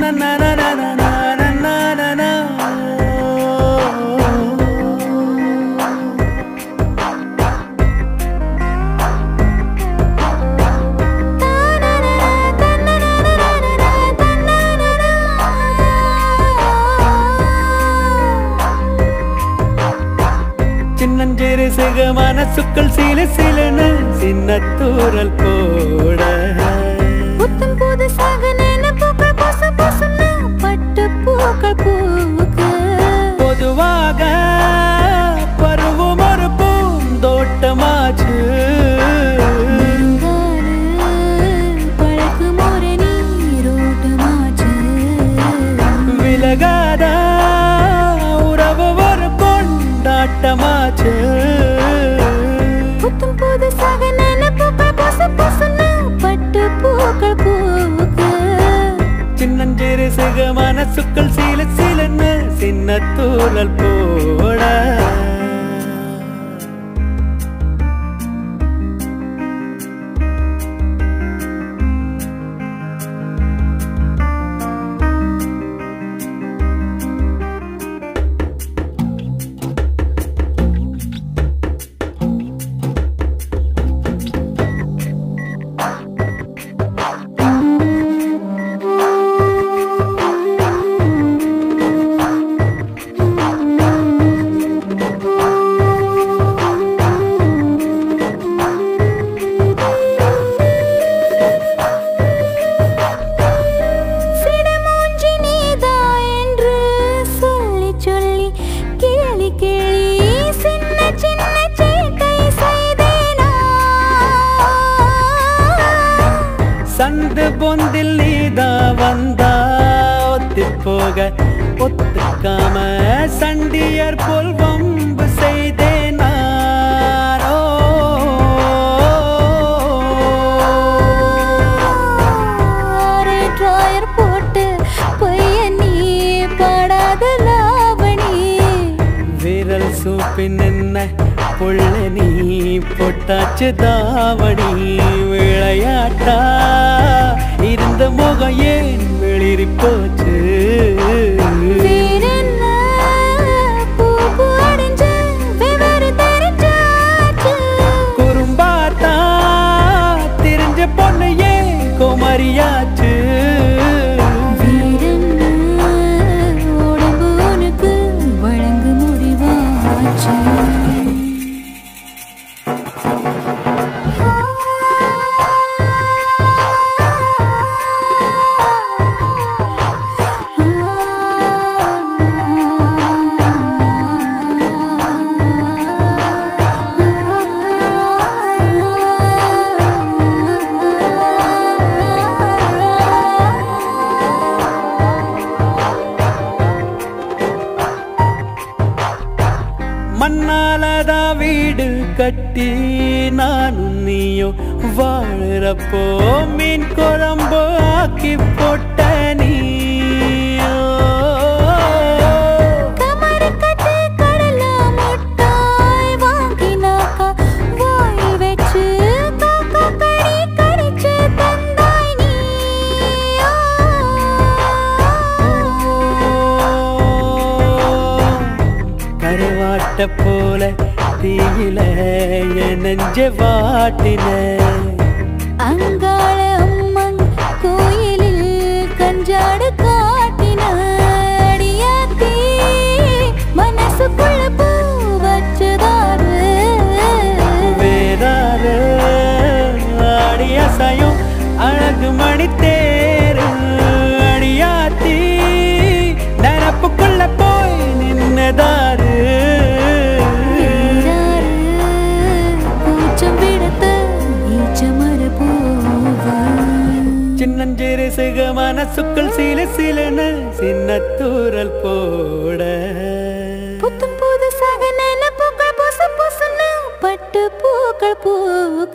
சின்னஞ்சிறு சிக மனசுக்கள் சில சிலனு சின்ன தூரல் போட புத்தம் புதுசாக நினைப்புகள் பொசு பொசுன்னு பட்டு பூக்கள் பூக்கு பொதுவாக பருவம் ஒரு பூந்தோட்டமாச்சு நெருங்காது பழக்கும் ஒரு நீரோட்டமாச்சு விலகாத உறவு ஒரு கொண்டாட்டமாச்சு புத்தம் புதுசாக நினைப்புகள் பொசு பொசுன்னு பட்டு பூக்கள் பூக்கு சின்னஞ்சிறு சிக மனசுக்கள் சில சிலன்னு சின்ன தூரல் போட சிடுமூஞ்சி நீதா என்று சொல்லி சொல்லி கேலி கேலி சின்ன சின்ன சேட்டை செய்தேனா சந்து பொந்தில் நீதா வந்தா ஒத்தி போக ஒத்துக்காம சண்டியர் போல் வம்பு செய்தேன் நானோ ஆறு டிராயர் போட்டு பையன் நீ பாடாத லாவணி விரல் சூப்பின் என்ன புள்ள நீ பொட்டாச்சு தாவணி விளையாட்டா இருந்த முகம் ஏன் வெளிரி போச்சு வேறென்ன பூ பூ அடைஞ்ச விவரம் தெரிஞ்சாச்சு குறும்பாத்தா தெரிஞ்ச பொண்ணு ஏன் குமரியாச்சு வீரன்னு உடம்பு உனக்கு வழங்கு முடிவாச்சு மண்ணாலதா வீடு கட்டி நானும் நீயும் வாழறப்போ மீன் குழம்பு ஆக்கி போட்ட நீயோ கமரு கட்டு கடல முட்டாய் வாங்கினாக்கா வாயில் வச்சு காக்கா கடி கடிச்சு தந்தாய் நீ கருவாட்ட போல தீயில என் நெஞ்ச வாட்டின அங்காள அம்மன் கோயிலில் கஞ்சாடு காட்டின அடியாத்தி மனசுக்குள்ள பூ வச்சதாரு வேறாறு ஆடி அசையும் அழகு மணி தேரு அடியாத்தி நரப்புக்குள்ள போய் நின்னதாரு வீராரு பூச்சம் விடத்த ஈச்சமர பூவா சின்னஞ்சிறு சிக மனசுக்குள் சில சிலன சின்ன தூரல் போட புத்தம் புதுசாக நினைப்புகள் புசு புசுன்னு பட்டு பூக்கள் பூக்க